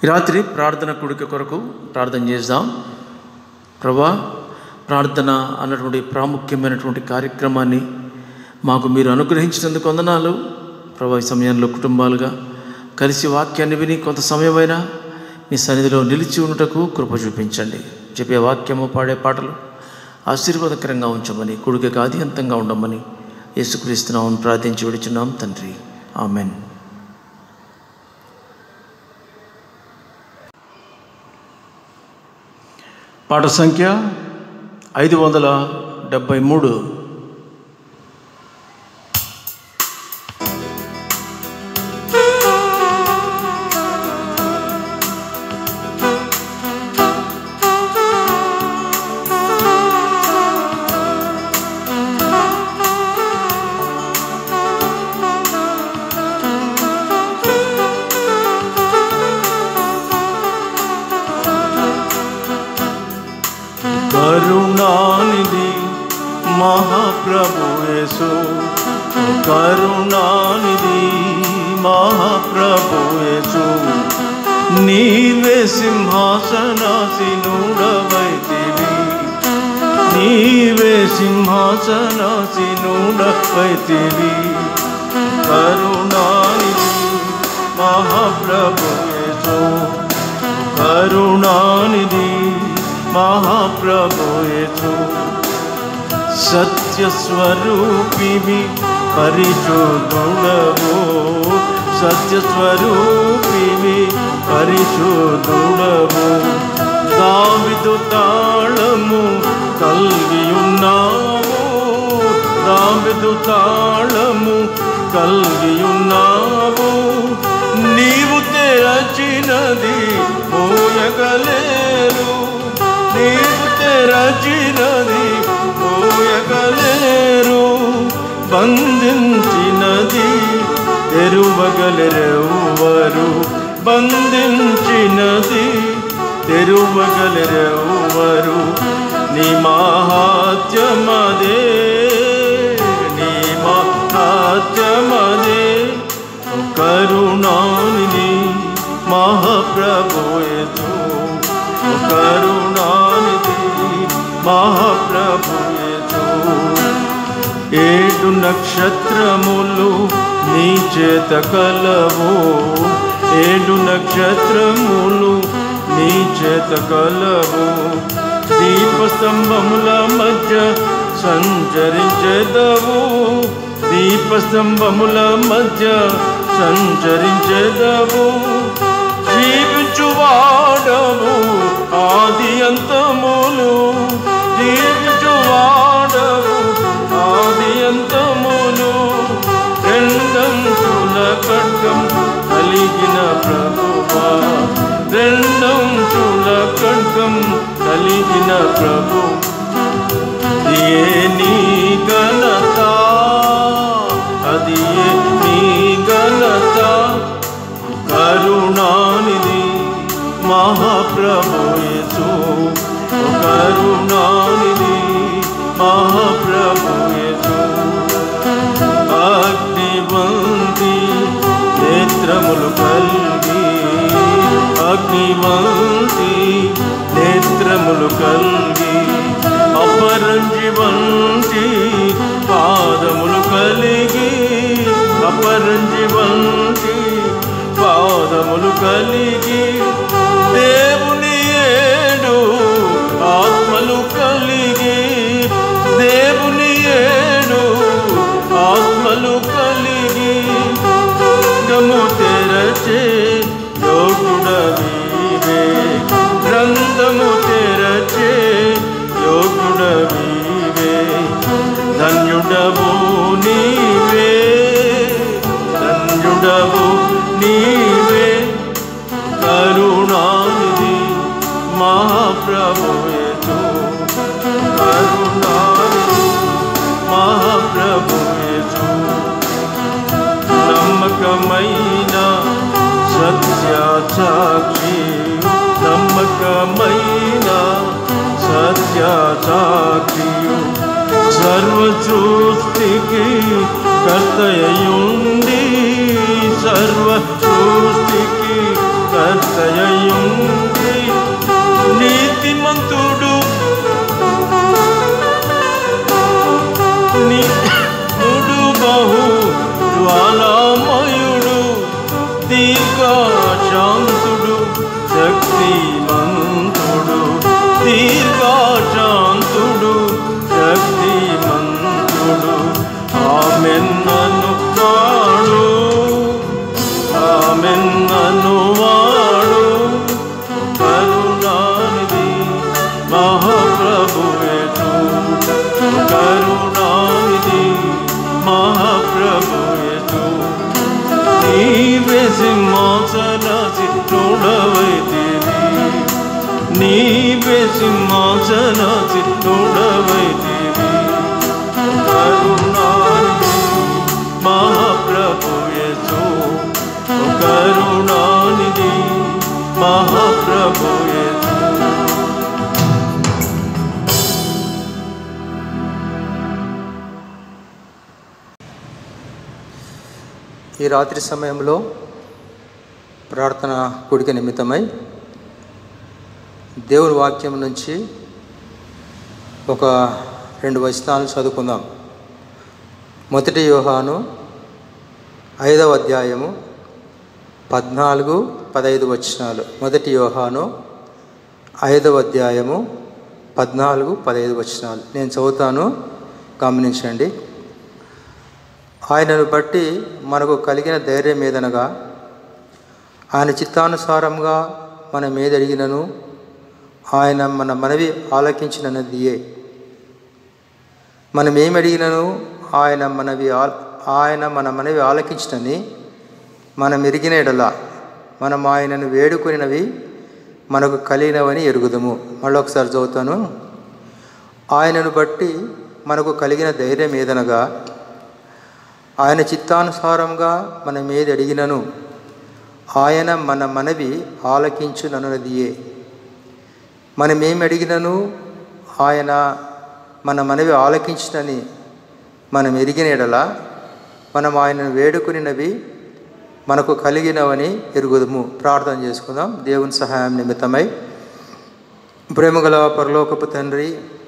ఈ రాత్రి ప్రార్థన కుడిక కొరకు ప్రార్థన చేద్దాం ప్రభా ప్రార్థన అన్నటువంటి ప్రాముఖ్యమైనటువంటి కార్యక్రమాన్ని మాకు మీరు అనుగ్రహించినందుకు వందనాలు ప్రభా ఈ సమయంలో కుటుంబాలుగా కలిసి వాక్యాన్ని విని కొంత సమయమైనా మీ సన్నిధిలో నిలిచి ఉండుటకు కృప చూపించండి చెప్పే వాక్యము పాడే పాటలు ఆశీర్వాదకరంగా ఉంచమని కొడుకకి ఆద్యంతంగా ఉండమని యేసుక్రీస్తున్నామని ప్రార్థించి విడుచున్నాం తండ్రి ఆమెన్ పాట సంఖ్య ఐదు వందల డెబ్భై మూడు కరుణానిధి మహాప్రభు యేసు కరుణానిధి మహాప్రభు యేసు నీవే సింహాసనాసీనుడవైతివి నీవే సింహాసనాసీనుడవైతివి కరుణానిధి మహాప్రభు యేసు కరుణానిధి మహాప్రభుయేసు సత్యస్వరూపివి పరిశోధుడవు సత్యస్వరూపివి పరిశోధుడవు దావిదు తాళము కలిగి ఉన్నావు దావిదు తాళము కలిగి ఉన్నావు నీవు తెరచినది పోయగలేరు నీవు తెరచినది పోయగలేరు బంధించినది తెరువగలరెవ్వరు బంధించినది తెరువగలరెవ్వరు నీ మహాత్యమదే నీ మహాత్యమదే కరుణానిధి మహాప్రభుయేసు కరుణానిధి మహాప్రభుయేసు ఏడు నక్షత్రములు నీ చేత కలవు ఏడు నక్షత్రములు నీ చేత కలవు దీపస్తంభముల మధ్య సంచరించెదవు దీపస్తంభముల మధ్య సంచరించెదవు జీవించువాడవు ఆది అంతములు జీవించువాడవు ఆది అంతములు రెండంచుల ఖడ్గం కలిగిన ప్రభువా రెండంచుల ఖడ్గం కలిగిన ప్రభు ఏ నీ ఘనత అది ఏ నీ ఘనత కరుణానిధి మహాప్రభుయేసు కరుణానిధి మహాప్రభుయేసు అగ్నివంతి నేత్రములు కలిగి అగ్నివంతి నేత్రములు కలిగి అపరంజివంతి పాదములు కలిగి అపరంజివంతి పాదములు కలిగి దేవుని ఏడు ఆత్మలు కలిగి దేవుని ఏడు ఆత్మలు కలిగి గము తెరచే యోగుడవీవే గ్రంథము తెరచే యోగుడవీవే ధన్యుడవు నీవే ధన్యుడవు నీవే కరుణానిధి మహాప్రభుయేసు కరుణానిధి మహాప్రభుయేసు నమ్మకమైన సత్య సాక్షి నమ్మకమైన సత్య సాక్షి సర్వ సృష్టికి కర్తయుండి సర్వ సృష్టికి కర్తయ దీర్ఘశాంతుడు శక్తిమంతుడు దీర్ఘశాంతుడు శక్తిమంతుడు ఆమెన్నను వాడు ఆమెన్నను వాడు కరుణానిధి మహాప్రభువేతు కరుణానిధి మహాప్రభువేతు నీవే సింహాసన చిత్తుడవైతివి నీవే సింహాసన చిత్తుడవైతివి కరుణానిధి మహాప్రభుయేసు కరుణానిధి మహాప్రభుయేసు ఈ రాత్రి సమయంలో ప్రార్థన కూడిక నిమిత్తమై దేవుని వాక్యం నుంచి ఒక రెండు వచనాలను చదువుకుందాం మొదటి యోహాను ఐదవ అధ్యాయము పద్నాలుగు పదైదు వచనాలు మొదటి యోహాను ఐదవ అధ్యాయము పద్నాలుగు పదైదు వచనాలు నేను చదువుతాను గమనించండి ఆయనను బట్టి మనకు కలిగిన ధైర్యం ఏదనగా ఆయన చిత్తానుసారంగా మన మీద అడిగినను ఆయన మన మనవి ఆలకించినదియే మనం ఏమి అడిగినను ఆయన మనవి ఆల్ ఆయన మన మనవి ఆలకించినని మనం ఎరిగిన ఎడల మనం ఆయనను వేడుకొనినవి మనకు కలిగినవని ఎరుగుదము మళ్ళీ ఒకసారి చదువుతాను ఆయనను బట్టి మనకు కలిగిన ధైర్యం ఏదనగా ఆయన చిత్తానుసారంగా మనం ఏది అడిగినను ఆయన మన మనవి ఆలకించునన్నదియే మనం ఏమి అడిగినను ఆయన మన మనవి ఆలకించునని మనం ఎరిగిన ఎడల మనం ఆయనను వేడుకునినవి మనకు కలిగినవని ఎరుగుదము ప్రార్థన చేసుకుందాం దేవుని సహాయం నిమిత్తమై ప్రేమగల పరలోకపు తండ్రి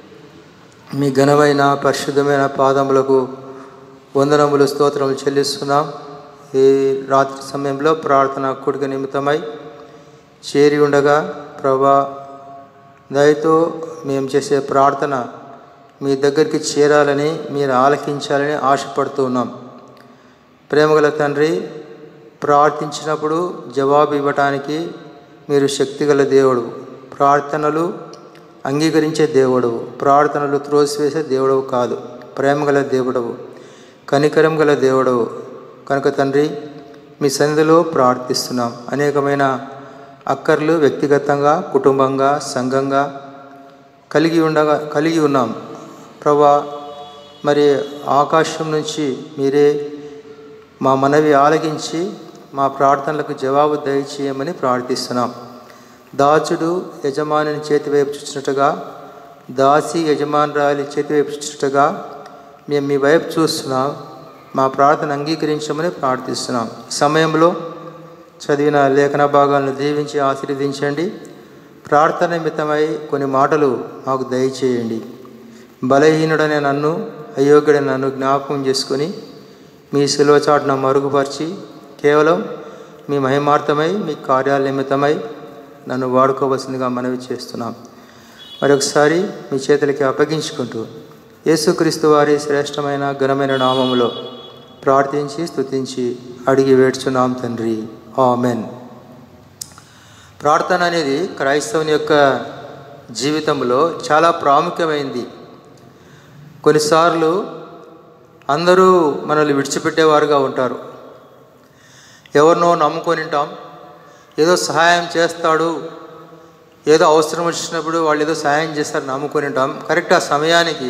మీ ఘనమైన పరిశుద్ధమైన పాదములకు వందనములు స్తోత్రములు చెల్లిస్తున్నాం ఈ రాత్రి సమయంలో ప్రార్థన కూడిక నిమిత్తమై చేరి ఉండగా ప్రభా దయతో మేము చేసే ప్రార్థన మీ దగ్గరికి చేరాలని మీరు ఆలకించాలని ఆశపడుతూ ఉన్నాం ప్రేమగల తండ్రి ప్రార్థించినప్పుడు జవాబు ఇవ్వటానికి మీరు శక్తిగల దేవుడు ప్రార్థనలు అంగీకరించే దేవుడు ప్రార్థనలు త్రోసివేసే దేవుడవు కాదు ప్రేమగల దేవుడవు కనికరం గల దేవుడవు కనుక తండ్రి మీ సన్నిధిలో ప్రార్థిస్తున్నాం అనేకమైన అక్కర్లు వ్యక్తిగతంగా కుటుంబంగా సంఘంగా కలిగి ఉండగా కలిగి ఉన్నాం ప్రభా మరి ఆకాశం నుంచి మీరే మా మనవి ఆలగించి మా ప్రార్థనలకు జవాబు దయచేయమని ప్రార్థిస్తున్నాం దాచుడు యజమానిని చేతివైపు చూసినట్టుగా దాసి యజమానురాలి చేతివైపు చూసినట్టుగా మేము మీ వైపు చూస్తున్నాం మా ప్రార్థన అంగీకరించమని ప్రార్థిస్తున్నాం ఈ సమయంలో చదివిన లేఖన భాగాలను దీవించి ఆశీర్వదించండి ప్రార్థన నిమిత్తమై కొన్ని మాటలు మాకు దయచేయండి బలహీనుడనే నన్ను అయోగ్యుడైన నన్ను జ్ఞాపకం చేసుకొని మీ శిలువ చాటున మరుగుపరిచి కేవలం మీ మహిమార్థమై మీ కార్యాల నిమిత్తమై నన్ను వాడుకోవలసిందిగా మనవి చేస్తున్నాం మరొకసారి మీ చేతులకి అప్పగించుకుంటూ యేసుక్రీస్తు వారి శ్రేష్టమైన ఘనమైన నామములో ప్రార్థించి స్తుతించి అడిగి వేడ్చున్నాం తండ్రి ఆమెన్ ప్రార్థన అనేది క్రైస్తవుని యొక్క జీవితంలో చాలా ప్రాముఖ్యమైంది కొన్నిసార్లు అందరూ మనల్ని విడిచిపెట్టేవారుగా ఉంటారు ఎవరినో నమ్ముకొని ఉంటాం ఏదో సహాయం చేస్తాడు ఏదో అవసరం వచ్చినప్పుడు వాళ్ళు ఏదో సహాయం చేస్తారు నమ్ముకొని ఉంటాం కరెక్ట్ ఆ సమయానికి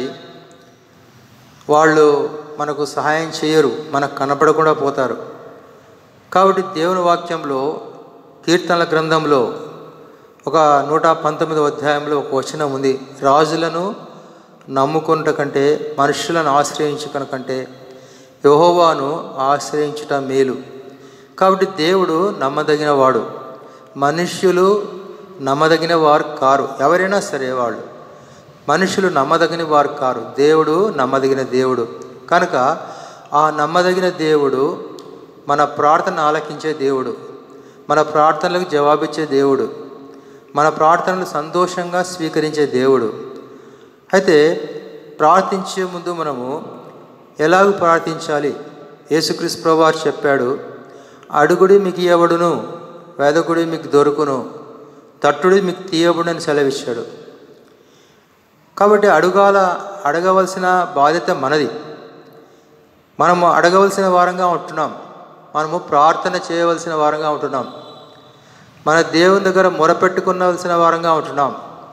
వాళ్ళు మనకు సహాయం చేయరు మనకు కనపడకుండా పోతారు కాబట్టి దేవుని వాక్యంలో కీర్తనల గ్రంథంలో ఒక నూట పంతొమ్మిదవ అధ్యాయంలో ఒక వచనం ఉంది రాజులను నమ్ముకున్నట కంటే మనుషులను ఆశ్రయించుకున్న కంటే యహోవాను ఆశ్రయించుట మేలు కాబట్టి దేవుడు నమ్మదగిన వాడు మనుష్యులు నమ్మదగిన వారు కారు ఎవరైనా సరే వాళ్ళు మనుషులు నమ్మదగిన వారు కారు దేవుడు నమ్మదగిన దేవుడు కనుక ఆ నమ్మదగిన దేవుడు మన ప్రార్థన ఆలకించే దేవుడు మన ప్రార్థనలకు జవాబిచ్చే దేవుడు మన ప్రార్థనలు సంతోషంగా స్వీకరించే దేవుడు అయితే ప్రార్థించే ముందు మనము ఎలాగ ప్రార్థించాలి యేసుక్రీస్తు ప్రభువారు చెప్పాడు అడుగుడి మీకు ఇవ్వబడును వేదకుడి మీకు దొరుకును తట్టుడి మీకు తీయబడునని సెలవిచ్చాడు కాబట్టి అడుగాల అడగవలసిన బాధ్యత మనది మనము అడగవలసిన వారంగా ఉంటున్నాం మనము ప్రార్థన చేయవలసిన వారంగా ఉంటున్నాం మన దేవుని దగ్గర మొరపెట్టుకునవలసిన వారంగా ఉంటున్నాం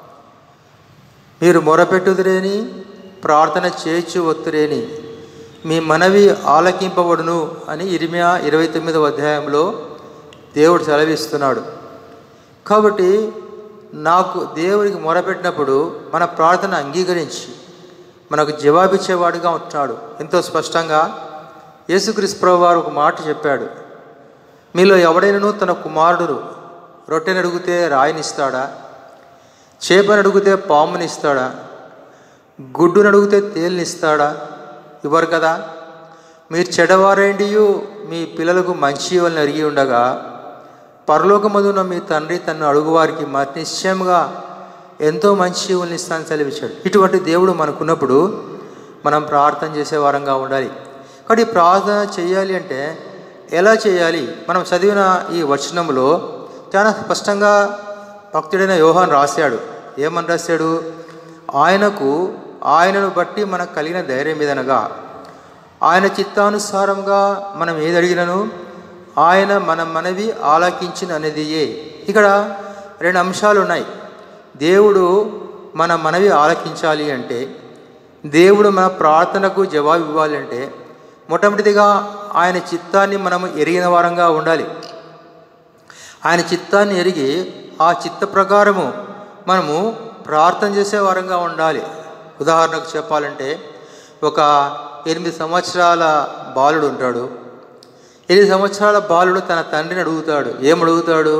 మీరు మొరపెట్టుదురేని ప్రార్థన చేర్చు ఒత్తురేని మీ మనవి ఆలకింపబడును అని ఇరిమియా ఇరవై తొమ్మిదవ అధ్యాయంలో దేవుడు సెలవిస్తున్నాడు కాబట్టి నాకు దేవునికి మొరపెట్టినప్పుడు మన ప్రార్థన అంగీకరించి మనకు జవాబిచ్చేవాడుగా ఉంటున్నాడు ఎంతో స్పష్టంగా యేసుక్రీస్తు ప్రభు వారు ఒక మాట చెప్పాడు మీలో ఎవడైనాను తన కుమారుడు రొట్టెని అడిగితే రాయినిస్తాడా చేపని అడిగితే పామునిస్తాడా గుడ్డుని అడిగితే తేలినిస్తాడా ఇవ్వరు కదా మీరు చెడవారేండియు మీ పిల్లలకు మంచి ఇవ్వాలని అడిగి ఉండగా పరలోకమదున మీ తండ్రి తను అడుగువారికి మరి నిశ్చయంగా ఎంతో మంచి ఇవ్వని ఇస్తాను సెలవిచ్చాడు ఇటువంటి దేవుడు మనకున్నప్పుడు మనం ప్రార్థన చేసే వారంగా ఉండాలి కాబట్టి ఈ ప్రార్థన చేయాలి అంటే ఎలా చేయాలి మనం చదివిన ఈ వచనంలో చాలా స్పష్టంగా భక్తుడైన యోహాన్ రాశాడు ఏమని రాశాడు ఆయనకు ఆయనను బట్టి మనకు కలిగిన ధైర్యం ఏదనగా ఆయన చిత్తానుసారంగా మనం ఏది అడిగినను ఆయన మన మనవి ఆలకించిన అనేదియే ఇక్కడ రెండు అంశాలు ఉన్నాయి దేవుడు మన మనవి ఆలకించాలి అంటే దేవుడు మన ప్రార్థనకు జవాబు ఇవ్వాలి అంటే మొట్టమొదటిగా ఆయన చిత్తాన్ని మనము ఎరిగిన వారంగా ఉండాలి ఆయన చిత్తాన్ని ఎరిగి ఆ చిత్త ప్రకారము మనము ప్రార్థన చేసే వారంగా ఉండాలి ఉదాహరణకు చెప్పాలంటే ఒక ఎనిమిది సంవత్సరాల బాలుడు ఉంటాడు ఎనిమిది సంవత్సరాల బాలుడు తన తండ్రిని అడుగుతాడు ఏం అడుగుతాడు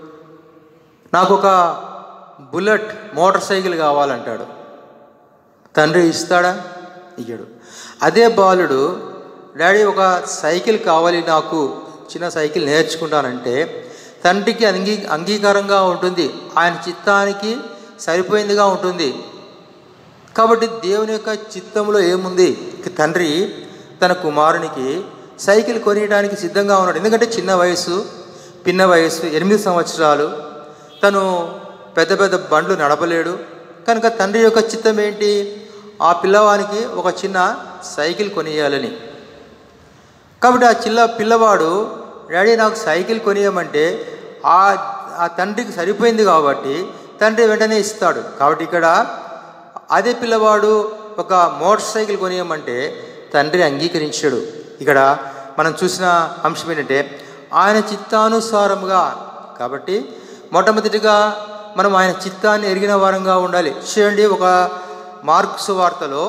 నాకు ఒక బుల్లెట్ మోటార్ సైకిల్ కావాలంటాడు తండ్రి ఇస్తాడా ఇయ్యడు అదే బాలుడు డాడీ ఒక సైకిల్ కావాలి నాకు చిన్న సైకిల్ నేర్చుకుంటానంటే తండ్రికి అంగీ అంగీకారంగా ఉంటుంది ఆయన చిత్తానికి సరిపోయిందిగా ఉంటుంది కాబట్టి దేవుని యొక్క చిత్తంలో ఏముంది తండ్రి తన కుమారునికి సైకిల్ కొనియడానికి సిద్ధంగా ఉన్నాడు ఎందుకంటే చిన్న వయసు పిన్న వయసు ఎనిమిది సంవత్సరాలు తను పెద్ద పెద్ద బండ్లు నడపలేడు కనుక తండ్రి యొక్క చిత్తం ఏంటి ఆ పిల్లవానికి ఒక చిన్న సైకిల్ కొనియాలని కాబట్టి ఆ చిల్ల పిల్లవాడు డాడీ నాకు సైకిల్ కొనియమంటే ఆ ఆ తండ్రికి సరిపోయింది కాబట్టి తండ్రి వెంటనే ఇస్తాడు కాబట్టి ఇక్కడ అదే పిల్లవాడు ఒక మోటార్ సైకిల్ కొనియమంటే తండ్రి అంగీకరించాడు ఇక్కడ మనం చూసిన అంశం ఏంటంటే ఆయన చిత్తానుసారంగా కాబట్టి మొట్టమొదటిగా మనం ఆయన చిత్తాన్ని ఎరిగిన వారంగా ఉండాలి చూడండి ఒక మార్క్స్ వార్తలో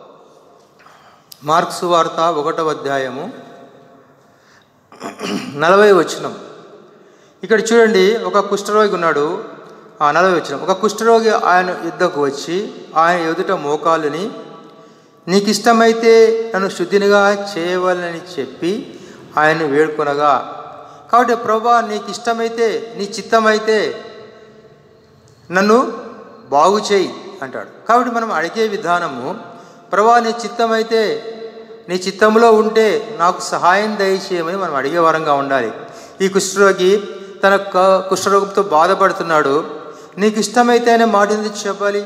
మార్క్స్ వార్త ఒకటవ అధ్యాయము నలభై వచనం ఇక్కడ చూడండి ఒక కుష్ఠరోగి ఉన్నాడు ఆ నలభై వచనం ఒక కుష్ఠరోగి ఆయన యుద్ధకు వచ్చి ఆయన ఎదుట మోకాలుని నీకు ఇష్టమైతే నన్ను శుద్ధినిగా చేయవాలని చెప్పి ఆయన వేడుకొనగా కాబట్టి ప్రభా నీకు ఇష్టమైతే నీ చిత్తమైతే నన్ను బాగు చేయి అంటాడు కాబట్టి మనం అడిగే విధానము ప్రభా నీ చిత్తమైతే నీ చిత్తంలో ఉంటే నాకు సహాయం దయచేయమని మనం అడిగే వరంగా ఉండాలి ఈ కుష్ఠరోగి తన క- కుష్ఠరోగంతో బాధపడుతున్నాడు నీకు ఇష్టమైతే అనే మాట ఎందుకు చెప్పాలి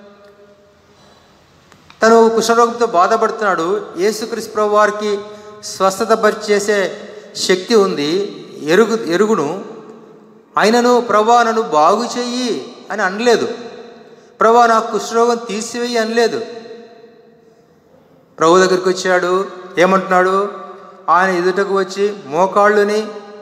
తను కుష్ఠరోగంతో బాధపడుతున్నాడు యేసుక్రీస్తు ప్రభు వారికి స్వస్థత పరిచేసే శక్తి ఉంది ఎరుగు ఎరుగును ఆయనను ప్రభా నన్ను బాగు చెయ్యి అని అనలేదు ప్రభా నాకు కుష్ఠరోగం తీసివేయి అనలేదు ప్రభు దగ్గరికి వచ్చాడు ఏమంటున్నాడు ఆయన ఎదుటకు వచ్చి మోకాళ్ళుని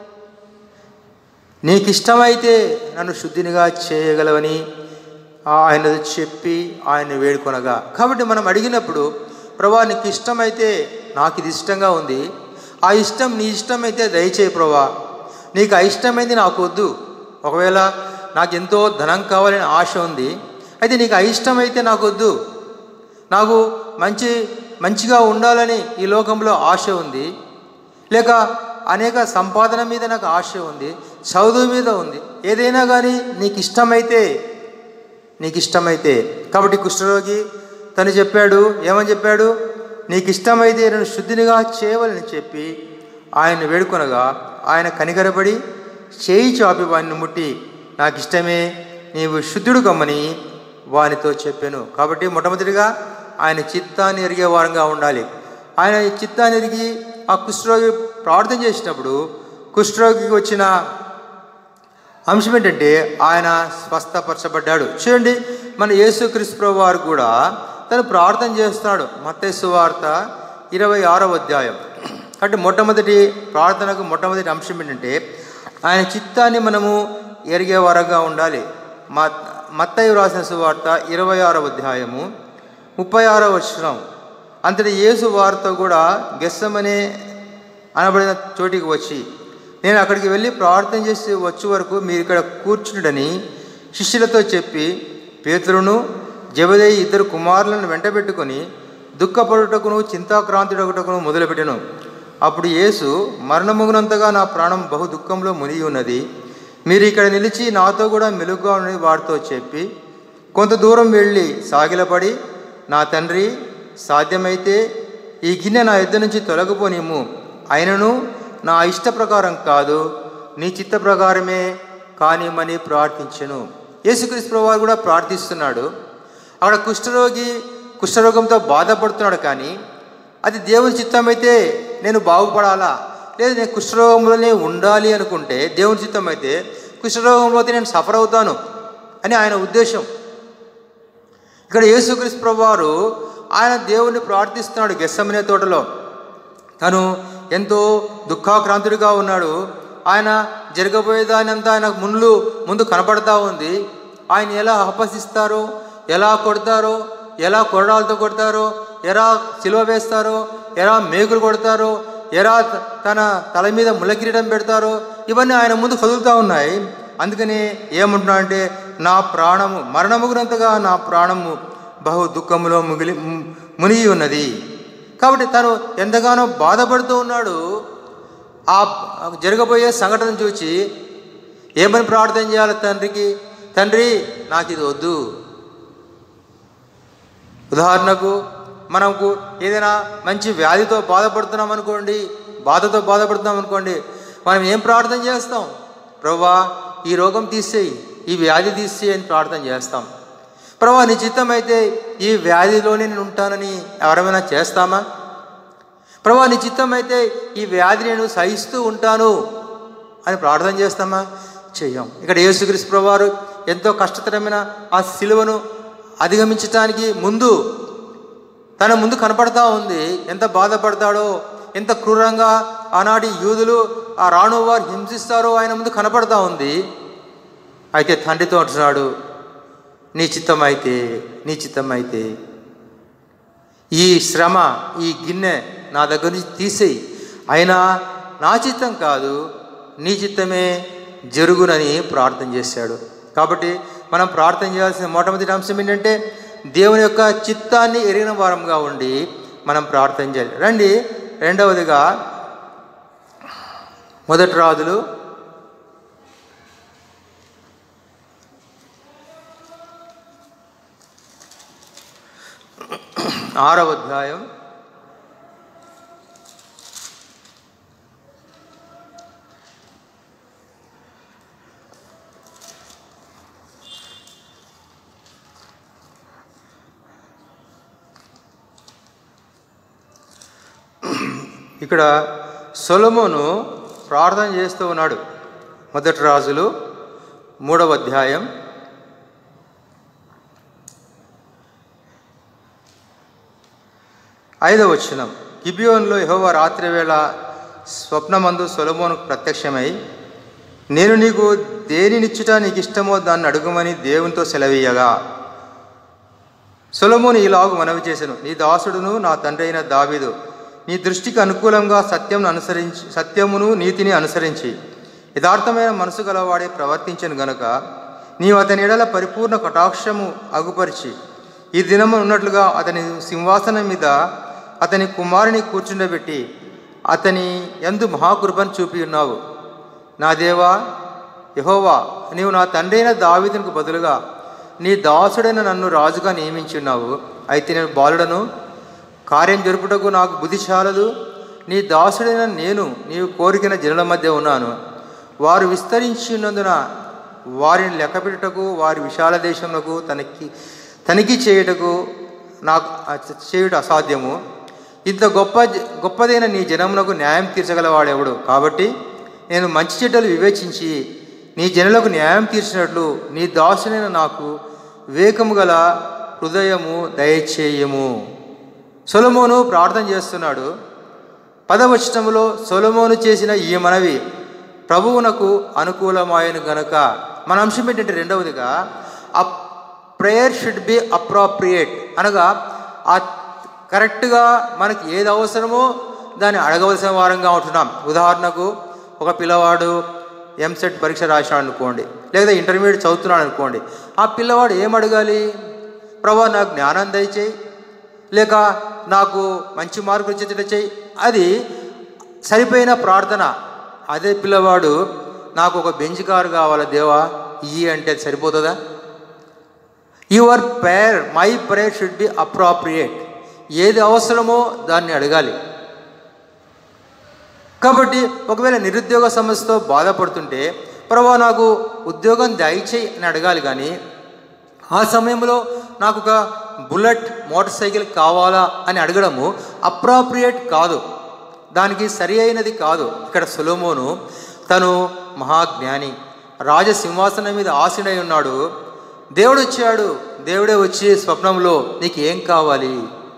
నీకు ఇష్టమైతే నన్ను శుద్ధినిగా చేయగలవని ఆయన చెప్పి ఆయన వేడుకొనగా కాబట్టి మనం అడిగినప్పుడు ప్రభా నీకు ఇష్టమైతే నాకు ఇది ఇష్టంగా ఉంది ఆ ఇష్టం నీ ఇష్టమైతే దయచేయి ప్రభా నీకు ఆ ఇష్టమైంది నాకు వద్దు ఒకవేళ నాకు ఎంతో ధనం కావాలని ఆశ ఉంది అయితే నీకు ఆ ఇష్టమైతే నాకు వద్దు నాకు మంచి మంచిగా ఉండాలని ఈ లోకంలో ఆశ ఉంది లేక అనేక సంపాదన మీద నాకు ఆశ ఉంది చదువు మీద ఉంది ఏదైనా కానీ నీకు ఇష్టమైతే నీకు ఇష్టమైతే కాబట్టి కుష్ఠరోగి తను చెప్పాడు ఏమని చెప్పాడు నీకు ఇష్టమైతే నేను శుద్ధినిగా చేయవలని చెప్పి ఆయన వేడుకొనగా ఆయన కనికరపడి చేయి చాపి వాడిని ముట్టి నాకు ఇష్టమే నీవు శుద్ధుడు కమ్మని వానితో చెప్పాను కాబట్టి మొట్టమొదటిగా ఆయన చిత్తాన్ని ఎరిగే వారంగా ఉండాలి ఆయన ఈ చిత్తాన్ని ఎరిగి ఆ కుష్ఠరోగి ప్రార్థన చేసినప్పుడు కుష్ఠరోగికి వచ్చిన అంశం ఏంటంటే ఆయన స్వస్థపరచబడ్డాడు చూడండి మన యేసుక్రీస్తు ప్రభు వారు కూడా తను ప్రార్థన చేస్తున్నాడు మత్తయి వార్త ఇరవై ఆరో అధ్యాయం కాబట్టి మొట్టమొదటి ప్రార్థనకు మొట్టమొదటి అంశం ఏంటంటే ఆయన చిత్తాన్ని మనము ఎరిగే వరగా ఉండాలి మత్ మత్తయి రాసిన సువార్త ఇరవై ఆరో అధ్యాయము ముప్పై ఆరో వచనం అంతటి యేసు వారితో కూడా గెస్సమనే అనబడిన చోటికి వచ్చి నేను అక్కడికి వెళ్ళి ప్రార్థన చేసి వచ్చే వరకు మీరు ఇక్కడ కూర్చుండని శిష్యులతో చెప్పి పేతురును జబదయి ఇద్దరు కుమారులను వెంటబెట్టుకొని దుఃఖపడుటకును చింతాక్రాంతుడొకటకును మొదలుపెట్టెను అప్పుడు యేసు మరణముగునంతగా నా ప్రాణం బహు దుఃఖంలో మునిగి ఉన్నది మీరు ఇక్కడ నిలిచి నాతో కూడా మెలుగుగా ఉండని వారితో చెప్పి కొంత దూరం వెళ్ళి సాగిలపడి నా తండ్రి సాధ్యమైతే ఈ గిన్నె నా యుద్ధ నుంచి తొలగిపోనిమ్ము అయినను నా ఇష్ట ప్రకారం కాదు నీ చిత్త ప్రకారమే కానిమని ప్రార్థించెను యేసుక్రీస్తు వారు కూడా ప్రార్థిస్తున్నాడు అక్కడ కుష్ఠరోగి కుష్ఠరోగంతో బాధపడుతున్నాడు కానీ అది దేవుని చిత్తం అయితే నేను బాగుపడాలా లేదు నేను కుష్ఠరోగంలోనే ఉండాలి అనుకుంటే దేవుని చిత్తం అయితే కుష్ఠరోగంలో అయితే నేను సఫర్ అవుతాను అని ఆయన ఉద్దేశం ఇక్కడ యేసుక్రీస్తు ప్రభు వారు ఆయన దేవుణ్ణి ప్రార్థిస్తున్నాడు గెస్సమనే తోటలో తను ఎంతో దుఃఖాక్రాంతుడిగా ఉన్నాడు ఆయన జరగబోయేదానంతా ఆయన ముందు ముందు కనపడతా ఉంది ఆయన ఎలా అపహసిస్తారో ఎలా కొడతారో ఎలా కొరడాలతో కొడతారో ఎలా సిలువ వేస్తారో ఎలా మేకులు కొడతారో ఎలా తన తల మీద ముళ్ళకిరీటం పెడతారో ఇవన్నీ ఆయన ముందు కదులుతూ ఉన్నాయి అందుకని ఏమంటున్నా అంటే నా ప్రాణము మరణముగునంతగా నా ప్రాణము బహు దుఃఖములో ముగిలి ము- మునిగి ఉన్నది కాబట్టి తను ఎంతగానో బాధపడుతూ ఉన్నాడు ఆ జరగబోయే సంఘటన చూచి ఏమని ప్రార్థన చేయాలి తండ్రికి తండ్రి నాకు ఇది వద్దు ఉదాహరణకు మనకు ఏదైనా మంచి వ్యాధితో బాధపడుతున్నాం అనుకోండి బాధతో బాధపడుతున్నాం అనుకోండి మనం ఏం ప్రార్థన చేస్తాం ప్రభా ఈ రోగం తీసేయి ఈ వ్యాధి తీసేయి అని ప్రార్థన చేస్తాం ప్రభా నీ చిత్తం అయితే ఈ వ్యాధిలోనే నేను ఉంటానని ఎవరైనా చేస్తామా ప్రభా నీ చిత్తం అయితే ఈ వ్యాధి నేను సహిస్తూ ఉంటాను అని ప్రార్థన చేస్తామా చెయ్యం ఇక్కడ యేసుక్రీస్తు ప్రభువారు ఎంతో కష్టతరమైన ఆ సిలువను అధిగమించటానికి ముందు తన ముందు కనపడతా ఉంది ఎంత బాధపడతాడో ఎంత క్రూరంగా ఆనాటి యూదులు ఆ రాణు వారు హింసిస్తారో ఆయన ముందు కనపడతా ఉంది అయితే తండ్రితో అంటున్నాడు నీ చిత్తం అయితే నీ చిత్తం అయితే ఈ శ్రమ ఈ గిన్నె నా దగ్గర నుంచి తీసేయి అయినా నా చిత్తం కాదు నీ చిత్తమే జరుగునని ప్రార్థన చేశాడు కాబట్టి మనం ప్రార్థన చేయాల్సిన మొట్టమొదటి అంశం ఏంటంటే దేవుని యొక్క చిత్తాన్ని ఎరిగిన వారంగా ఉండి మనం ప్రార్థన చేయాలి రండి రెండవదిగా మొదటి రాజులు ఆరవ అధ్యాయం ఇక్కడ సొలమును ప్రార్థన చేస్తూ ఉన్నాడు మొదటి రాజులు మూడవ అధ్యాయం ఐదవ వచనం గిబియోన్లో యెహోవా రాత్రి వేళ స్వప్నమందు సొలమోనుకు ప్రత్యక్షమై నేను నీకు దేనినిచ్చుట నీకు ఇష్టమో దాన్ని అడుగుమని దేవునితో సెలవీయగా సొలమోను ఇలాగు మనవి చేశాను నీ దాసుడును నా తండ్రి అయిన దావీదు నీ దృష్టికి అనుకూలంగా సత్యంను అనుసరించి సత్యమును నీతిని అనుసరించి యథార్థమైన మనసు గలవాడే ప్రవర్తించను గనుక నీవు అతని ఎడల పరిపూర్ణ కటాక్షము అగుపరిచి ఈ దినము ఉన్నట్లుగా అతని సింహాసనం మీద అతని కుమారుని కూర్చుండబెట్టి అతని ఎందు మహాకృపను చూపి ఉన్నావు నా దేవా యహోవా నీవు నా తండ్రి అయిన దావీదునికి బదులుగా నీ దాసుడైన నన్ను రాజుగా నియమించున్నావు అయితే నేను బాలుడను కార్యం జరుపుటకు నాకు బుద్ధి చాలదు నీ దాసుడైన నేను నీవు కోరికిన జనుల మధ్య ఉన్నాను వారు విస్తరించి ఉన్నందున వారిని లెక్కపెట్టుటకు వారి విశాల దేశములకు తనకి తనిఖీ చేయుటకు నాకు చేయుట అసాధ్యము ఇంత గొప్ప జ- గొప్పదైన నీ జనమునకు న్యాయం తీర్చగలవాడెవడు కాబట్టి నేను మంచి చెడ్డలు వివేచించి నీ జనులకు న్యాయం తీర్చినట్లు నీ దాసునైన నాకు వివేకము గల హృదయము దయచేయము సొలమోను ప్రార్థన చేస్తున్నాడు పదవచనములో సొలమోను చేసిన ఈ మనవి ప్రభువునకు అనుకూలమాయను గనుక మన అంశం ఏంటంటే రెండవదిగా ఆ ప్రేయర్ షుడ్ బి అప్రాప్రియేట్ అనగా ఆ కరెక్ట్గా మనకి ఏది అవసరమో దాన్ని అడగవలసిన వారంగా ఉంటున్నాం ఉదాహరణకు ఒక పిల్లవాడు ఎంసెట్ పరీక్ష రాశాడు అనుకోండి లేదా ఇంటర్మీడియట్ చదువుతున్నాడు అనుకోండి ఆ పిల్లవాడు ఏం అడగాలి ప్రభా నాకు జ్ఞానం దయచేయి లేక నాకు మంచి మార్కులు ఇచ్చేటట్టు చేయి అది సరిపోయిన ప్రార్థన అదే పిల్లవాడు నాకు ఒక బెంచ్ కారు కావాలా దేవా ఇయ్యి అంటే అది సరిపోతుందా your prayer my prayer should be appropriate ఏది అవసరమో దాన్ని అడగాలి కాబట్టి ఒకవేళ నిరుద్యోగ సమస్యతో బాధపడుతుంటే ప్రభా నాకు ఉద్యోగం దయచేయి అని అడగాలి కానీ ఆ సమయంలో నాకు ఒక బుల్లెట్ మోటార్ సైకిల్ కావాలా అని అడగడము అప్రాప్రియేట్ కాదు దానికి సరి అయినది కాదు ఇక్కడ సులోమోను తను మహాజ్ఞాని రాజసింహాసనం మీద ఆసీనై ఉన్నాడు దేవుడు వచ్చాడు దేవుడే వచ్చి స్వప్నంలో నీకు ఏం కావాలి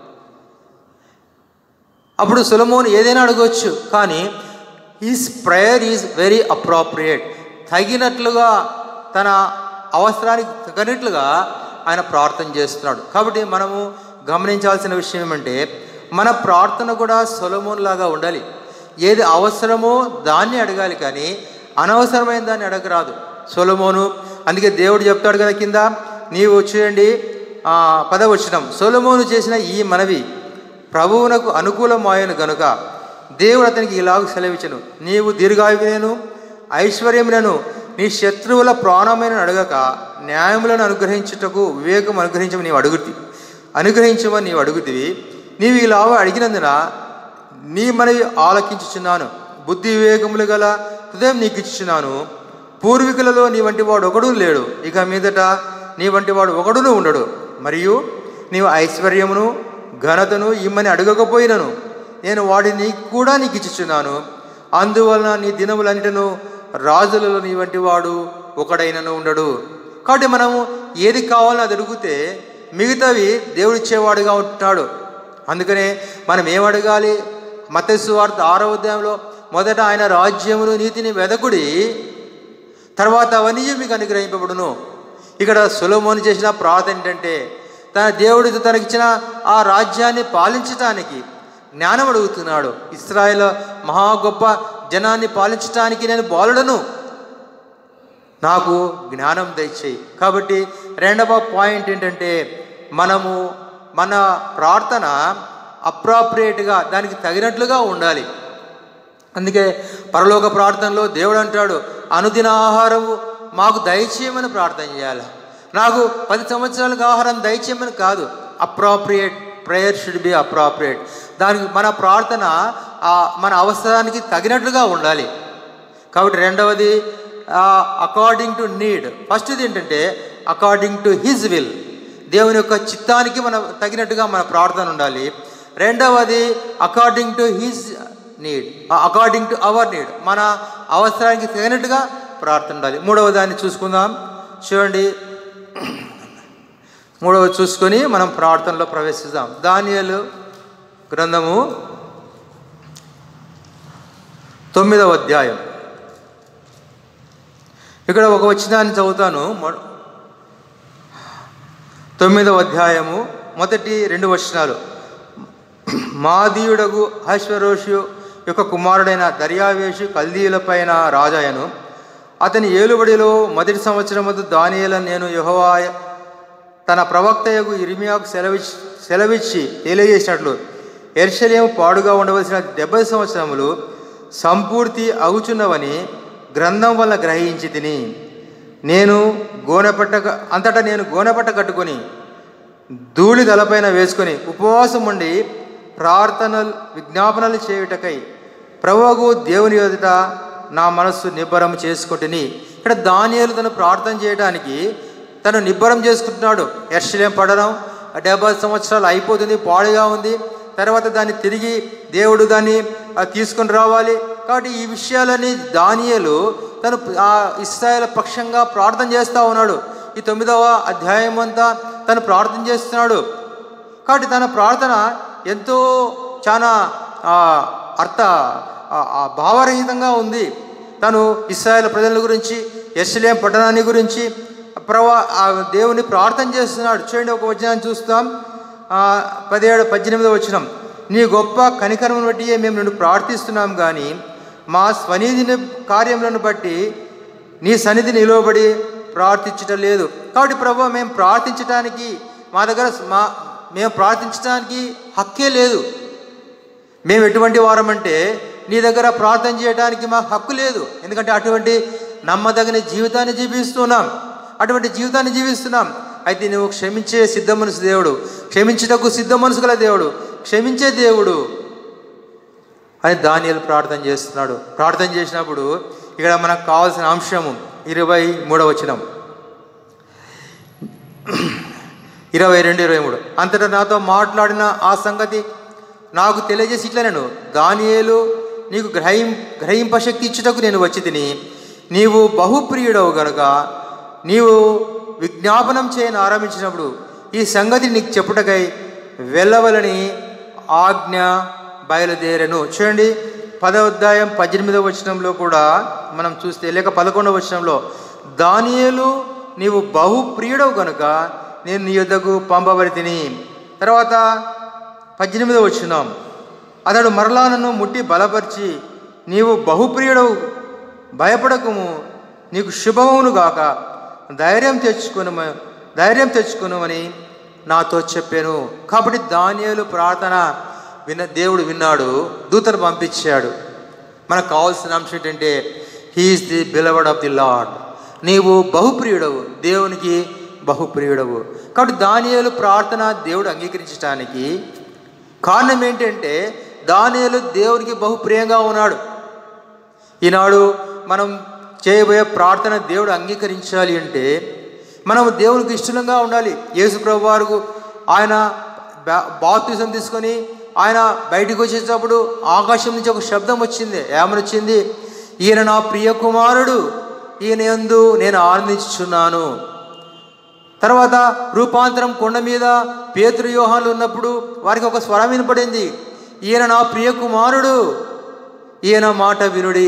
అప్పుడు సులమోన్ ఏదైనా అడగవచ్చు కానీ his prayer is very appropriate తగినట్లుగా తన అవసరానికి తగినట్లుగా ఆయన ప్రార్థన చేస్తున్నాడు కాబట్టి మనము గమనించాల్సిన విషయం ఏమంటే మన ప్రార్థన కూడా సొలమోన్ లాగా ఉండాలి ఏది అవసరమో దాన్ని అడగాలి కానీ అనవసరమైన దాన్ని అడగరాదు సొలమోను అందుకే దేవుడు చెప్తాడు కదా కింద నీవు చేయండి పదవచనం సొలమోను చేసిన ఈ మనవి ప్రభువునకు అనుకూలమాయను గనుక దేవుడు అతనికి ఇలాగ సెలవిచ్చను నీవు దీర్ఘాయువులను ఐశ్వర్యములను నీ శత్రువుల ప్రాణమైన అడగక న్యాయములను అనుగ్రహించుటకు వివేకం అనుగ్రహించమని నీవు అడుగుతి అనుగ్రహించమని నీవు అడుగుతివి నీవు ఇలాగ అడిగినందున నీ మనవి ఆలకించుచున్నాను బుద్ధి వివేకములు గల హృదయం నీకు ఇచ్చుచున్నాను పూర్వీకులలో నీ వంటి వాడు ఒకడు లేడు ఇక మీదట నీ వంటి వాడు ఒకడును ఉండడు మరియు నీవు ఐశ్వర్యమును ఘనతను ఇమ్మని అడగకపోయినను నేను వాడిని కూడా నీకు ఇచ్చుచున్నాను అందువలన నీ దినములన్నిటను రాజులలో నీ వంటి వాడు ఒకడైనను ఉండడు కాబట్టి మనము ఏది కావాలని అది అడిగితే మిగతావి దేవుడిచ్చేవాడుగా ఉంటున్నాడు అందుకనే మనం ఏం అడగాలి మతస్సు వార్త ఆరో అధ్యాయంలో మొదట ఆయన రాజ్యమును నీతిని వెదకుడి తర్వాత అవన్నీ మీకు అనుగ్రహింపబడును ఇక్కడ సులమోని చేసిన ప్రార్థన ఏంటంటే తన దేవుడితో తనకిచ్చిన ఆ రాజ్యాన్ని పాలించటానికి జ్ఞానం అడుగుతున్నాడు ఇస్రాయేల్ మహా గొప్ప జనాన్ని పాలించటానికి నేను బాలుడను నాకు జ్ఞానం దయచేయి కాబట్టి రెండవ పాయింట్ ఏంటంటే మనము మన ప్రార్థన అప్రాప్రియేట్గా దానికి తగినట్లుగా ఉండాలి అందుకే పరలోక ప్రార్థనలో దేవుడు అంటాడు అనుదిన ఆహారము మాకు దయచేయమని ప్రార్థన చేయాలి నాకు పది సంవత్సరాలకు ఆహారం దయచేయమని కాదు appropriate prayer should be appropriate దానికి మన ప్రార్థన ఆ, మన అవసరానికి తగినట్లుగా ఉండాలి కాబట్టి రెండవది అకార్డింగ్ టు నీడ్ ఫస్ట్ది ఏంటంటే అకార్డింగ్ టు హిజ్ విల్ దేవుని యొక్క చిత్తానికి మన తగినట్టుగా మన ప్రార్థన ఉండాలి రెండవది according to his need according to our need మన అవసరానికి తగినట్టుగా ప్రార్థన ఉండాలి మూడవ దాన్ని చూసుకుందాం చూడండి మూడవ చూసుకొని మనం ప్రార్థనలో ప్రవేశిద్దాం దానియలు గ్రంథము తొమ్మిదవ అధ్యాయం ఇక్కడ ఒక వచనాన్ని చదువుతాను మొ- తొమ్మిదవ అధ్యాయము మొదటి రెండు వచనాలు మాదీయుడగు అశ్వరోషు యొక్క కుమారుడైన దర్యావేషు కల్దీయులపైన రాజాయను అతని ఏలుబడిలో మొదటి సంవత్సరం దానియేలను నేను యెహోవా తన ప్రవక్తయగు ఇర్మియాకు సెలవిచ్చి సెలవిచ్చి తెలియజేసినట్లు ఎర్షలేము పాడుగా ఉండవలసిన డెబ్బై సంవత్సరములు సంపూర్తి అవుచున్నవని గ్రంథం వల్ల గ్రహించి తిని నేను గోనెపట్ట అంతటా నేను గోనెపట్ట కట్టుకొని ధూళి తలపైన వేసుకొని ఉపవాసం ఉండి ప్రార్థనలు విజ్ఞాపనలు చేయుటకై ప్రభువుకు దేవుని ఎదుట నా మనస్సు నిబ్బరం చేసుకుంటుని ఇక్కడ దానియాలు తను ప్రార్థన చేయడానికి తను నిబ్బరం చేసుకుంటున్నాడు ఎర్షలేం పడడం డెబ్బై సంవత్సరాలు అయిపోతుంది పాడుగా ఉంది తర్వాత దాన్ని తిరిగి దేవుడు దాన్ని ఆ, తీసుకొని రావాలి కాబట్టి ఈ విషయాలని దానియలు తను ఆ ఇస్రాయేల్ పక్షంగా ప్రార్థన చేస్తూ ఉన్నాడు ఈ తొమ్మిదవ అధ్యాయం అంతా తను ప్రార్థన చేస్తున్నాడు కాబట్టి తన ప్రార్థన ఎంతో చాలా ఆ, అర్థ ఆ, ఆ భావరహితంగా ఉంది తను ఇస్రాయేల్ ప్రజల గురించి ఎస్లేం పట్టణాన్ని గురించి ప్రవా ఆ దేవుని ప్రార్థన చేస్తున్నాడు చూడండి ఒక వచనాన్ని చూస్తాం ఆ, పదిహేడు పద్దెనిమిదో వచనం నీ గొప్ప కనికరమును బట్టి మేము నిన్ను ప్రార్థిస్తున్నాం కానీ మా స్వనీధిని కార్యములను బట్టి నీ సన్నిధి నిలవబడి ప్రార్థించటం లేదు కాబట్టి ప్రభు మేము ప్రార్థించడానికి మా దగ్గర మా మేము ప్రార్థించడానికి హక్కే లేదు మేము ఎటువంటి వారమంటే నీ దగ్గర ప్రార్థన చేయడానికి మాకు హక్కు లేదు ఎందుకంటే అటువంటి నమ్మదగిన జీవితాన్ని జీవిస్తున్నాం అటువంటి జీవితాన్ని జీవిస్తున్నాం అయితే నువ్వు క్షమించే సిద్ధ మనసు దేవుడు క్షమించుటకు సిద్ధ మనసు గల దేవుడు క్షమించే దేవుడు అని దానియలు ప్రార్థన చేస్తున్నాడు ప్రార్థన చేసినప్పుడు ఇక్కడ మనకు కావాల్సిన అంశము ఇరవై మూడవ వచనం ఇరవై రెండు ఇరవై మూడు అంతటా నాతో మాట్లాడిన ఆ సంగతి నాకు తెలియజేసి ఇట్లా నేను దానియేలు నీకు గ్రహిం గ్రహింపశక్తి ఇచ్చుటకు నేను వచ్చి తిని నీవు బహుప్రియుడవు గనుక నీవు విజ్ఞాపనం చేయని ఆరంభించినప్పుడు ఈ సంగతి నీకు చెప్పుటకై వెళ్ళవలని ఆజ్ఞ బయలుదేరను చూడండి పదవ అధ్యాయం పద్దెనిమిదవ వచనంలో కూడా మనం చూస్తే లేక పదకొండవ వచనంలో దానియేలు నీవు బహుప్రియుడవు కనుక నేను నీ యొద్దకు పంపబడి తిని తర్వాత పద్దెనిమిదవ వచనం అతడు మరలా నన్ను ముట్టి బలపరిచి నీవు బహుప్రియుడవు భయపడకము నీకు శుభమును గాక ధైర్యం తెచ్చుకొను ధైర్యం తెచ్చుకొనుమని నాతో చెప్పాను కాబట్టి దానియేలు ప్రార్థన విన్న దేవుడు విన్నాడు దూతను పంపించాడు మనకు కావాల్సిన అంశం ఏంటంటే he is the beloved of the lord నీవు బహుప్రియుడవు దేవునికి బహుప్రియుడవు కాబట్టి దానియేలు ప్రార్థన దేవుడు అంగీకరించడానికి కారణం ఏంటంటే దానియేలు దేవునికి బహుప్రియంగా ఉన్నాడు ఈనాడు మనం చేయబోయే ప్రార్థన దేవుడు అంగీకరించాలి అంటే మనం దేవునికి ఇష్టంగా ఉండాలి యేసు ప్రభు వారు ఆయన బా- బాప్తిజం తీసుకొని ఆయన బయటికి వచ్చేటప్పుడు ఆకాశం నుంచి ఒక శబ్దం వచ్చింది ఏమని వచ్చింది ఈయన నా ప్రియ కుమారుడు ఈయన యందు నేను ఆనందించుచున్నాను తర్వాత రూపాంతరం కొండ మీద పేతురు యోహాన్లు ఉన్నప్పుడు వారికి ఒక స్వరం వినపడింది ఈయన నా ప్రియ కుమారుడు ఈయన మాట వినుడి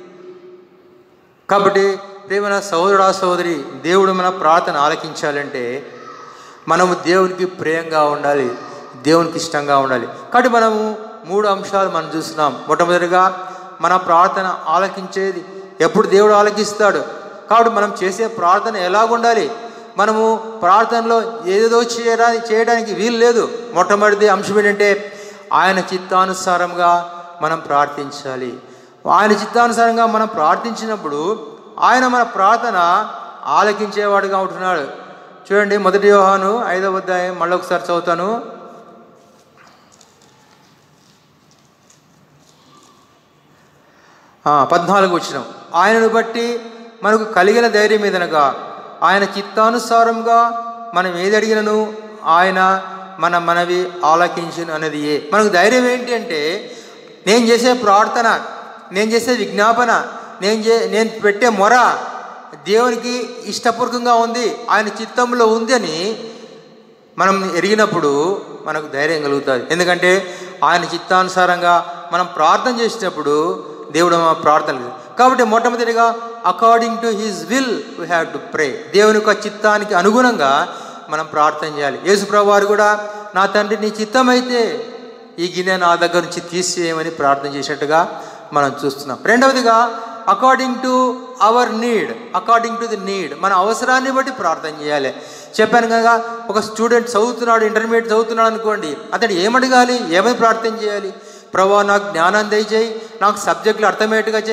కాబట్టి ప్రేమన సహోదరుడా సహోదరి దేవుడు మన ప్రార్థన ఆలకించాలంటే మనము దేవునికి ప్రియంగా ఉండాలి దేవునికి ఇష్టంగా ఉండాలి కాబట్టి మనము మూడు అంశాలు మనం చూస్తున్నాం మొట్టమొదటిగా మన ప్రార్థన ఆలకించేది ఎప్పుడు దేవుడు ఆలకిస్తాడు కాబట్టి మనం చేసే ప్రార్థన ఎలాగుండాలి మనము ప్రార్థనలో ఏదేదో చేయడానికి చేయడానికి వీలు లేదు మొట్టమొదటి అంశం ఏంటంటే ఆయన చిత్తానుసారంగా మనం ప్రార్థించాలి ఆయన చిత్తానుసారంగా మనం ప్రార్థించినప్పుడు ఆయన మన ప్రార్థన ఆలకించేవాడుగా ఉంటున్నాడు చూడండి మొదటి యోహాను ఐదవ అధ్యాయం మళ్ళీ ఒకసారి చదువుతాను ఆ, పద్నాలుగు వచ్చిన ఆయనను బట్టి మనకు కలిగిన ధైర్యం ఏదనగా ఆయన చిత్తానుసారంగా మనం ఏది అడిగినను ఆయన మన మనవి ఆలకించును అనేది ఏ మనకు ధైర్యం ఏంటి అంటే నేను చేసే ప్రార్థన నేను చేసే విజ్ఞాపన నేను చే నేను పెట్టే మొర దేవునికి ఇష్టపూర్వకంగా ఉంది ఆయన చిత్తంలో ఉంది అని మనం ఎరిగినప్పుడు మనకు ధైర్యం కలుగుతుంది ఎందుకంటే ఆయన చిత్తానుసారంగా మనం ప్రార్థన చేసినప్పుడు దేవుడు మా ప్రార్థన కాబట్టి మొట్టమొదటిగా according to his will we have to pray దేవుని యొక్క చిత్తానికి అనుగుణంగా మనం ప్రార్థన చేయాలి యేసుప్రభు వారు కూడా నా తండ్రి నీ చిత్తమైతే ఈ గిన్నె నా దగ్గర నుంచి తీసేయమని ప్రార్థన చేసినట్టుగా మనం చూస్తున్నాం రెండవదిగా according to our need according to the need మన అవసరాన్ని బట్టి ప్రార్థన చేయాలి చెప్పాను కదా ఒక స్టూడెంట్ చదువుతున్నాడు ఇంటర్మీడియట్ చదువుతున్నాడు అనుకోండి అతడు ఏమడగాలి ఏమని ప్రార్థన చేయాలి ప్రభా నాకు జ్ఞానం దయచేయి నాకు సబ్జెక్టులు అర్థమయ్యేట్టుగా చేయి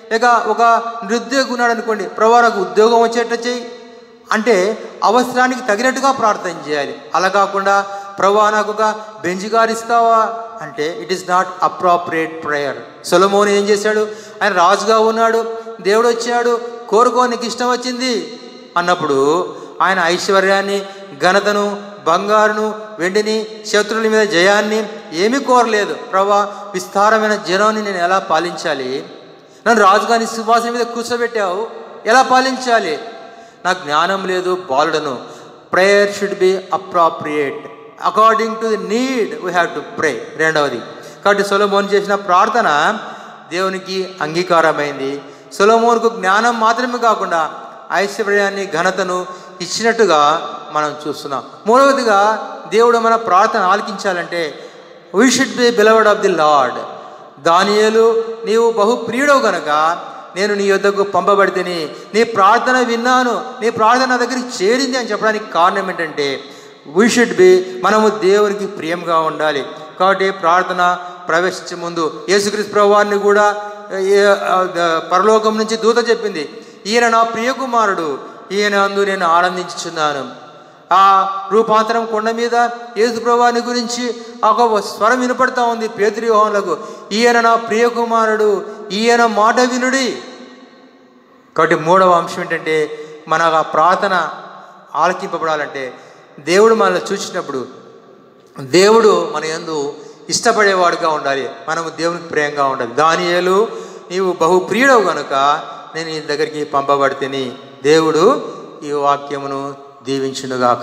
లేక ఒక నిరుద్యోగి ఉన్నాడు అనుకోండి ప్రభా నాకు ఉద్యోగం వచ్చేట చెయ్యి అంటే అవసరానికి తగినట్టుగా ప్రార్థన చేయాలి అలా కాకుండా ప్రభా నాకు ఒక బెంచ్ గారు ఇస్తావా అంటే it is not appropriate prayer Solomon ఏం చేశాడు ఆయన రాజుగా ఉన్నాడు దేవుడు వచ్చాడు కోరుకో నీకు ఇష్టం వచ్చింది అన్నప్పుడు ఆయన ఐశ్వర్యాన్ని ఘనతను బంగారును వెండిని శత్రువుల మీద జయాన్ని ఏమీ కోరలేదు ప్రభా విస్తారమైన జనాన్ని నేను ఎలా పాలించాలి నన్ను రాజుగారి సింహాసనం మీద కూర్చోబెట్టావు ఎలా పాలించాలి నాకు జ్ఞానం లేదు బాలుడను prayer should be appropriate according to the need we have to pray రెండవది కాబట్టి సొలమోన్ చేసిన ప్రార్థన దేవునికి అంగీకారమైంది సొలమోన్కు జ్ఞానం మాత్రమే కాకుండా ఐశ్వర్యాన్ని ఘనతను ఇచ్చినట్టుగా మనం చూస్తున్నాం మూడవదిగా దేవుడు మన ప్రార్థన ఆలకించాలంటే we should be beloved of the lord దానియేలు నీవు బహు ప్రియుడవు గనక నేను నీ యొద్దకు పంపబడితేని నీ ప్రార్థన విన్నాను నీ ప్రార్థన నా దగ్గరికి చేరింది అని చెప్పడానికి కారణం ఏంటంటే వీ షుడ్ బి మనము దేవునికి ప్రియంగా ఉండాలి కాబట్టి ప్రార్థన ప్రవేశించే ముందు యేసుక్రీస్తు ప్రభువారిని కూడా ఏ- ఆ, ద- పరలోకం నుంచి దూత చెప్పింది ఈయన నా ప్రియకుమారుడు ఈయన అందు నేను ఆనందించుచున్నాను ఆ రూపాంతరం కొండ మీద యేసు ప్రభువాని గురించి ఒక స్వరం వినపడతా ఉంది పేతృవ్యూహంలకు ఈయన నా ప్రియకుమారుడు ఈయన మాట వినుడి కాబట్టి మూడవ అంశం ఏంటంటే మన ఆ ప్రార్థన ఆలకింపబడాలంటే దేవుడు మనల్ని చూసినప్పుడు దేవుడు మన యందు ఇష్టపడేవాడుగా ఉండాలి మనము దేవునికి ప్రియంగా ఉండాలి దానియేలు నీవు బహు ప్రియుడవు గనుక నేను నీ దగ్గరికి పంపబడితేని దేవుడు ఈ వాక్యమును దీవించునుగాక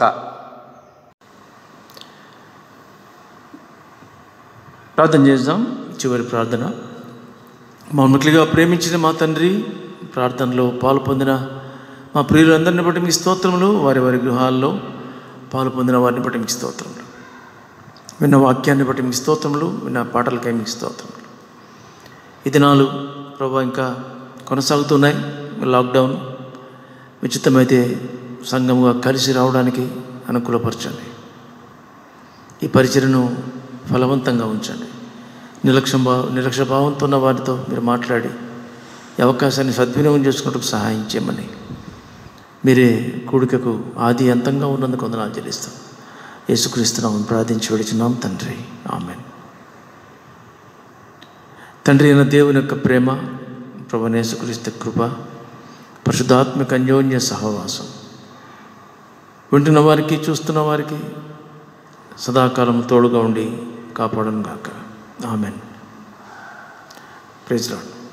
ప్రార్థన చేద్దాం చివరి ప్రార్థన మమ్మల్నిగా ప్రేమించిన మా తండ్రి ప్రార్థనలో పాలు పొందిన మా ప్రియులందరిని బట్టి మీకు స్తోత్రములు వారి వారి గృహాల్లో పాలు పొందిన వారిని బట్టి మీకు స్తోత్రములు విన్న వాక్యాన్ని బట్టి మీకు స్తోత్రములు విన్న పాటలకై మీకు స్తోత్రములు ఈ దినాలు ప్రభా ఇంకా కొనసాగుతున్నాయి లాక్డౌన్ ఉచితమైతే సంఘముగా కలిసి రావడానికి అనుకూలపరచండి ఈ పరిచయను ఫలవంతంగా ఉంచండి నిర్లక్ష్యం భావ నిర్లక్ష్య భావంతో ఉన్న వారితో మీరు మాట్లాడి ఈ అవకాశాన్ని సద్వినియోగం చేసుకున్నట్టుకు సహాయం చేయమని మీరే కూడికకు ఆది అంతంగా ఉన్నందుకు వందనాలు చెల్లిస్తాం యేసుక్రీస్తున్నాం ప్రార్థించి విడిచున్నాం తండ్రి ఆమెన్ తండ్రి అయిన దేవుని యొక్క ప్రేమ ప్రభనేసుక్రీస్తు కృప పరిశుద్ధాత్మక అన్యోన్య సహవాసం వింటున్న వారికి చూస్తున్న వారికి సదాకాలం తోడుగా ఉండి కాపాడను గాక ఆమెన్ ప్రైజ్ లాడ్